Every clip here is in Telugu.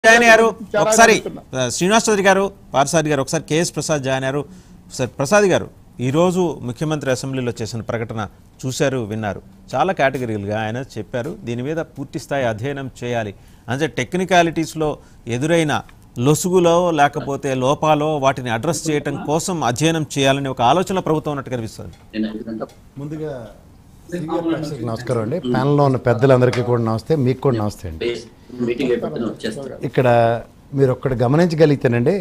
జాయిన్ అయ్యారు చాలా ఒకసారి అడుగుతున్నా. ఆ, శ్రీనివాస్ చౌదరి గారు పార్సాది గారు ఒకసారి కేఎస్ ప్రసాద్ జాయిన్ అయ్యారు సార్ ప్రసాద్ గారు ఈరోజు ముఖ్యమంత్రి అసెంబ్లీలో చేసిన ప్రకటన చూశారు విన్నారు చాలా కేటగిరీలుగా ఆయన చెప్పారు దీని మీద పూర్తి స్థాయి అధ్యయనం చేయాలి అంటే టెక్నికాలిటీస్లో ఎదురైన లొసుగులో లేకపోతే లోపాలో వాటిని అడ్రస్ చేయటం కోసం అధ్యయనం చేయాలని ఒక ఆలోచన ప్రభుత్వం ఉన్నట్టు కనిపిస్తుంది ముందుగా సీనియర్ ప్రేక్షకులకు నమస్కారం అండి ప్యానల్లో ఉన్న పెద్దలందరికీ కూడా నమస్తే మీకు కూడా నమస్తే అండి మీటింగ్ అయిపోతే వచ్చేస్తాం ఇక్కడ మీరు ఒక్కటి గమనించగలిగితేనండి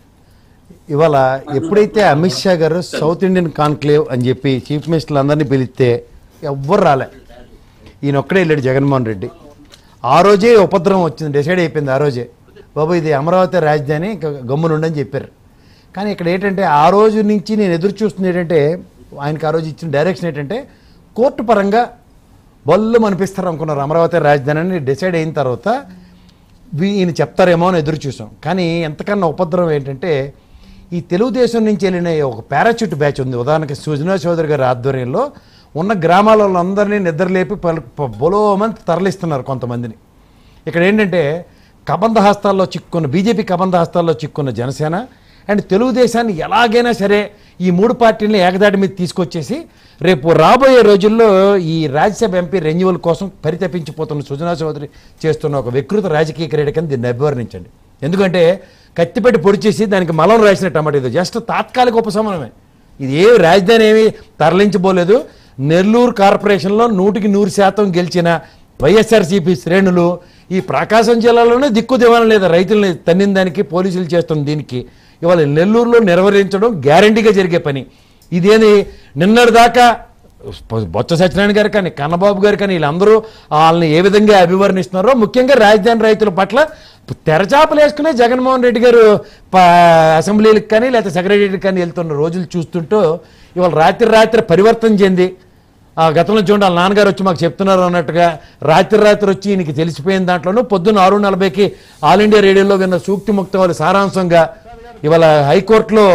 ఇవాళ ఎప్పుడైతే అమిత్ షా గారు సౌత్ ఇండియన్ కాన్క్లేవ్ అని చెప్పి చీఫ్ మినిస్టర్లు అందరినీ పిలిస్తే ఎవ్వరు రాలే ఈయన ఒక్కడే వెళ్ళాడు జగన్మోహన్ రెడ్డి ఆ రోజే ఉపద్రవం వచ్చింది డిసైడ్ అయిపోయింది ఆ రోజే బాబు ఇది అమరావతి రాజధాని ఇంకా గమ్మునుండని చెప్పారు కానీ ఇక్కడ ఏంటంటే ఆ రోజు నుంచి నేను ఎదురు చూస్తుంది ఏంటంటే ఆయనకి ఆ రోజు ఇచ్చిన డైరెక్షన్ ఏంటంటే కోర్టు పరంగా బొల్లు అనిపిస్తారు అనుకున్నారు అమరావతి రాజధాని అని డిసైడ్ అయిన తర్వాత వీ- ఈయన చెప్తారేమో అని ఎదురు చూసాం కానీ ఎంతకన్నా ఉపద్రవం ఏంటంటే ఈ తెలుగుదేశం నుంచి వెళ్ళిన ఒక పారాచూట్ బ్యాచ్ ఉంది ఉదాహరణకి సుజనా చౌదరి గారి ఆధ్వర్యంలో ఉన్న గ్రామాల వాళ్ళందరినీ నిద్రలేపి పలు- ప- బొలోమని తరలిస్తున్నారు కొంతమందిని ఇక్కడ ఏంటంటే కబంధ హస్తాల్లో చిక్కున్న బీజేపీ కబంధ హస్తాల్లో చిక్కున్న జనసేన అండ్ తెలుగుదేశాన్ని ఎలాగైనా సరే ఈ మూడు పార్టీలను ఏకదాటి మీద తీసుకొచ్చేసి రేపు రాబోయే రోజుల్లో ఈ రాజ్యసభ ఎంపీ రెన్యువల్ కోసం పరితపించిపోతున్న సుజనా చౌదరి చేస్తున్న ఒక వికృత రాజకీయ క్రీడ కింద దీన్ని అభివర్ణించండి ఎందుకంటే కత్తిపెట్టి పొడిచేసి దానికి మలం రాసినట్టు అన్నమాట ఇది జస్ట్ తాత్కాలిక ఉపశమనమే ఇది ఏ రాజధాని ఏమి తరలించబోలేదు నెల్లూరు కార్పొరేషన్లో నూటికి నూరు శాతం గెలిచిన వైఎస్ఆర్సీపీ శ్రేణులు ఈ ప్రకాశం జిల్లాలోనే దిక్కు దివాణం లేదా రైతుల్ని తన్నిన దానికి పోలీసులు చేస్తున్న దీనికి ఇవాళ నెల్లూరులో నిర్వహించడం గ్యారంటీగా జరిగే పని ఇదేని నిన్నటి దాకా బొత్స సత్యనారాయణ గారు కానీ కన్నబాబు గారు కానీ వీళ్ళందరూ వాళ్ళని ఏ విధంగా అభివర్ణిస్తున్నారో ముఖ్యంగా రాజధాని రైతుల పట్ల తెరచాపలు వేసుకునే జగన్మోహన్ రెడ్డి గారు ప- అసెంబ్లీలకు కానీ లేకపోతే సెక్రటరీకి కానీ వెళ్తున్న రోజులు చూస్తుంటూ ఇవాళ రాత్రి రాత్రి పరివర్తన చెంది ఆ గతంలో చూడండి వాళ్ళ నాన్నగారు వచ్చి మాకు చెప్తున్నారు అన్నట్టుగా రాత్రి రాత్రి వచ్చి ఈయనకి తెలిసిపోయిన దాంట్లోనూ పొద్దున్న ఆరు నలభైకి ఆల్ ఇండియా రేడియోలో విన్న సూక్తి ముక్త వాళ్ళ సారాంశంగా ఇవాళ హైకోర్టులో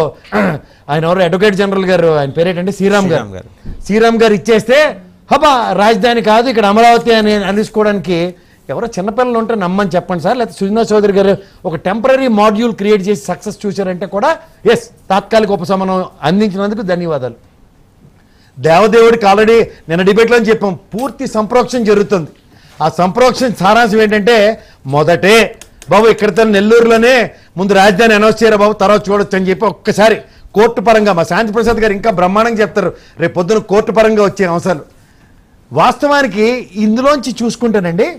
ఆయన ఎవరు అడ్వకేట్ జనరల్ గారు ఆయన పేరేంటంటే శ్రీరామ్ శ్రీరామ్ గారు గారు. శ్రీరామ్ గారు ఇచ్చేస్తే హబా రాజధాని కాదు ఇక్కడ అమరావతి అని అనుకోవడానికి ఎవరో చిన్నపిల్లలు ఉంటే నమ్మని చెప్పండి సార్ లేకపోతే సుజనా చౌదరి గారు ఒక టెంపరీ మాడ్యూల్ క్రియేట్ చేసి సక్సెస్ చూశారంటే కూడా ఎస్ తాత్కాలిక ఉపశమనం అందించినందుకు ధన్యవాదాలు దేవదేవుడికి ఆల్రెడీ నిన్న డిబేట్లో చెప్పాం పూర్తి సంప్రోక్షణ జరుగుతుంది ఆ సంప్రోక్షణ సారాంశం ఏంటంటే మొదటే బాబు ఇక్కడ నెల్లూరులోనే ముందు రాజధాని అనౌన్స్ చేయరా బాబు తర్వాత చూడొచ్చు అని చెప్పి ఒక్కసారి కోర్టు పరంగా మా శాంతి ప్రసాద్ గారు ఇంకా బ్రహ్మాండంగా చెప్తారు రేపు పొద్దున కోర్టు పరంగా వచ్చే అంశాలు వాస్తవానికి ఇందులోంచి చూసుకుంటేనండి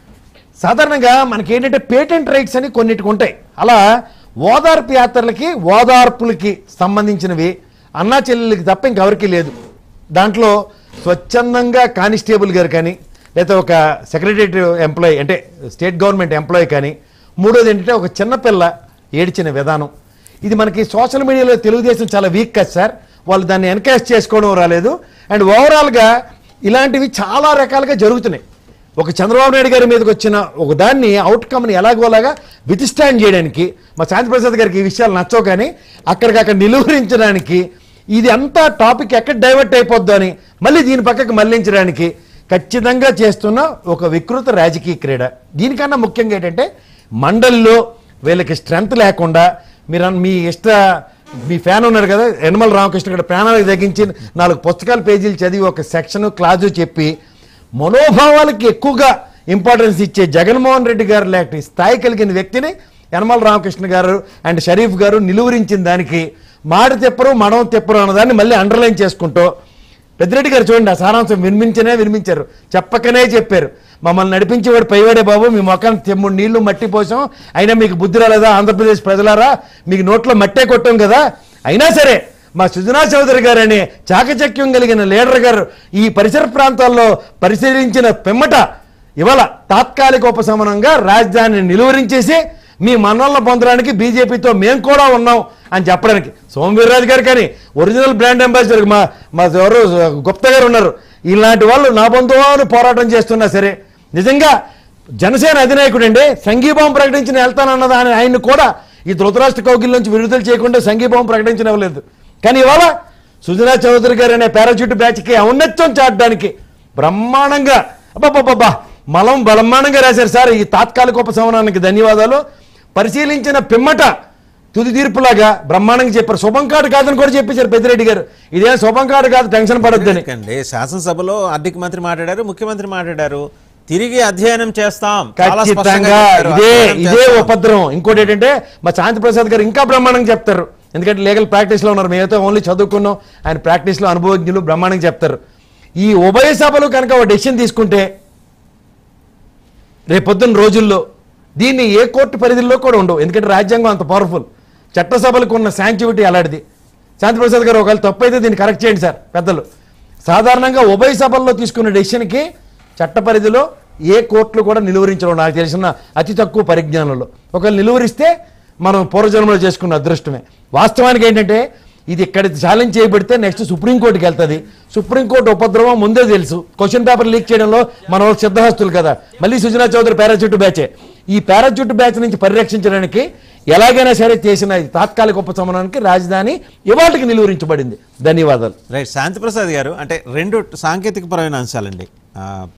సాధారణంగా మనకి ఏంటంటే పేటెంట్ రైట్స్ అని కొన్నిటికి ఉంటాయి అలా ఓదార్పు యాత్రలకి ఓదార్పులకి సంబంధించినవి అన్నా చెల్లెలకి తప్ప ఇంకెవరికి లేదు దాంట్లో స్వచ్ఛందంగా కానిస్టేబుల్ గారు కానీ లేదా ఒక సెక్రటరీ ఎంప్లాయీ అంటే స్టేట్ గవర్నమెంట్ ఎంప్లాయీ కానీ మూడోది ఏంటంటే ఒక చిన్నపిల్ల ఏడ్చిన విధానం ఇది మనకి సోషల్ మీడియాలో తెలుగుదేశం చాలా వీక్ కదా సార్ వాళ్ళు దాన్ని ఎన్కరేజ్ చేసుకోవడం రాలేదు అండ్ ఓవరాల్గా ఇలాంటివి చాలా రకాలుగా జరుగుతున్నాయి ఒక చంద్రబాబు నాయుడు గారి మీదకి వచ్చిన ఒక దాన్ని అవుట్కమ్ని ఎలాగోలాగా వితిస్టాండ్ చేయడానికి మా శాంతి ప్రసాద్ గారికి ఈ విషయాలు నచ్చవు కానీ అక్కడికక్కడ నిలువరించడానికి ఇది అంతా టాపిక్ ఎక్కడ డైవర్ట్ అయిపోద్దో అని మళ్ళీ దీని పక్కకు మళ్లించడానికి ఖచ్చితంగా చేస్తున్న ఒక వికృత రాజకీయ క్రీడ దీనికన్నా ముఖ్యంగా ఏంటంటే మండలిలో వీళ్ళకి స్ట్రెంత్ లేకుండా మీరు అన్- మీ ఇష్ట మీ ఫ్యాన్ ఉన్నారు కదా యనమల రామకృష్ణ గారు ప్రాణాలకు తగ్గించి నాలుగు పుస్తకాల పేజీలు చదివి ఒక సెక్షన్ క్లాజు చెప్పి మనోభావాలకి ఎక్కువగా ఇంపార్టెన్స్ ఇచ్చే జగన్మోహన్ రెడ్డి గారు లాంటి స్థాయి కలిగిన వ్యక్తిని యనమల రామకృష్ణ గారు అండ్ షరీఫ్ గారు నిలువరించిన దానికి మాట తెప్పరు మనం తెప్పరు అన్నదాన్ని మళ్ళీ అండర్లైన్ చేసుకుంటూ పెద్దిరెడ్డి గారు చూడండి ఆ సారాంశం వినిపించనే వినిపించారు చెప్పకనే చెప్పారు మమ్మల్ని నడిపించేవాడు పైవాడే బాబు మీ మొఖాన్ని తెమ్ముడు నీళ్లు మట్టి పోసాం అయినా మీకు బుద్ధి రాలేదా ఆంధ్రప్రదేశ్ ప్రజలారా మీకు నోట్లో మట్టే కొట్టాం కదా అయినా సరే మా సుజనా చౌదరి గారు అనే చాకచక్యం కలిగిన లీడర్ గారు ఈ పరిసర ప్రాంతాల్లో పరిశీలించిన పిమ్మట ఇవాళ తాత్కాలిక ఉపశమనంగా రాజధానిని నిలువరించేసి మీ మనల్ని పొందడానికి బీజేపీతో మేము కూడా ఉన్నాం అని చెప్పడానికి సోమవీర్రాజు గారు కానీ ఒరిజినల్ బ్రాండ్ అంబాసిడర్ మా మా ఎవరు గుప్తా గారు ఉన్నారు ఇలాంటి వాళ్ళు నా బంధువులు పోరాటం చేస్తున్నా సరే నిజంగా జనసేన అధినాయకుడు అండి సంఘీభావం ప్రకటించిన వెళ్తానన్నది ఆయన ఆయన్ని కూడా ఈ ధృతరాష్ట్ర కౌగిల్ నుంచి విడుదల చేయకుండా సంఘీభావం ప్రకటించనివ్వలేదు కానీ ఇవాళ సుజనా చౌదరి గారు అనే పారాచూట్ బ్యాచ్కి ఔన్నత్యం చాటడానికి బ్రహ్మాండంగా అబ్బాబ్బాబ్బా మలం బలమానంగా రాశారు సార్ ఈ తాత్కాలిక ఉపశమనానికి ధన్యవాదాలు పరిశీలించిన పిమ్మట తుది తీర్పులాగా బ్రహ్మాండంగా చెప్పారు శుభం కాదు కాదని కూడా చెప్పేశారు పెద్దిరెడ్డి గారు ఇదేం శుభం కాదు కాదు టెన్షన్ పడొద్దని ఎందుకండి శాసనసభలో ఆర్థిక మంత్రి మాట్లాడారు ముఖ్యమంత్రి మాట్లాడారు తిరిగి అధ్యయనం చేస్తాం చాలా స్పష్టంగా ఖచ్చితంగా చెప్పారు. ఇదే అధ్యయనం ఇదే చేస్తాం. ఉపద్రవం ఇంకోటి ఏంటంటే మా శాంతి ప్రసాద్ గారు ఇంకా బ్రహ్మాండంగా చెప్తారు ఎందుకంటే లీగల్ ప్రాక్టీస్లో ఉన్నారు మేమైతే ఓన్లీ చదువుకున్నాం ఆయన ప్రాక్టీస్లో అనుభవజ్ఞులు బ్రహ్మాండంగా చెప్తారు ఈ ఉభయ సభలు కనుక ఒక డెసిషన్ తీసుకుంటే రేపొద్దున్న రోజుల్లో దీన్ని ఏ కోర్టు పరిధిలో కూడా ఉండవు ఎందుకంటే రాజ్యాంగం అంత పవర్ఫుల్ చట్టసభలకు ఉన్న శాంక్టివిటీ అలాంటిది శాంతిప్రసాద్ గారు ఒకవేళ తప్పు అయితే దీన్ని కరెక్ట్ చేయండి సార్ పెద్దలు సాధారణంగా ఉభయ సభల్లో తీసుకున్న డెసిషన్కి చట్ట పరిధిలో ఏ కోర్టులు కూడా నిలువరించడం నాకు తెలిసిన అతి తక్కువ పరిజ్ఞానంలో ఒకవేళ నిలువరిస్తే మనం పూర్వజన్మలో చేసుకున్న అదృష్టమే వాస్తవానికి ఏంటంటే ఇది ఇక్కడ ఛాలెంజ్ చేయబడితే నెక్స్ట్ సుప్రీంకోర్టుకి వెళ్తుంది సుప్రీంకోర్టు ఉపద్రవం ముందే తెలుసు క్వశ్చన్ పేపర్ లీక్ చేయడంలో మన వాళ్ళు సిద్ధహస్తులు కదా మళ్ళీ సుజనా చౌదరి పారాచూట్ బ్యాచే ఈ పారాచూట్ బ్యాచ్ నుంచి పరిరక్షించడానికి ఎలాగైనా సరే చేసిన ఈ తాత్కాలిక ఉపశమనానికి రాజధాని ఇవాళకి నిలువరించబడింది ధన్యవాదాలు రైట్ శాంతిప్రసాద్ గారు అంటే రెండు సాంకేతిక పరమైన అంశాలండి ఆ,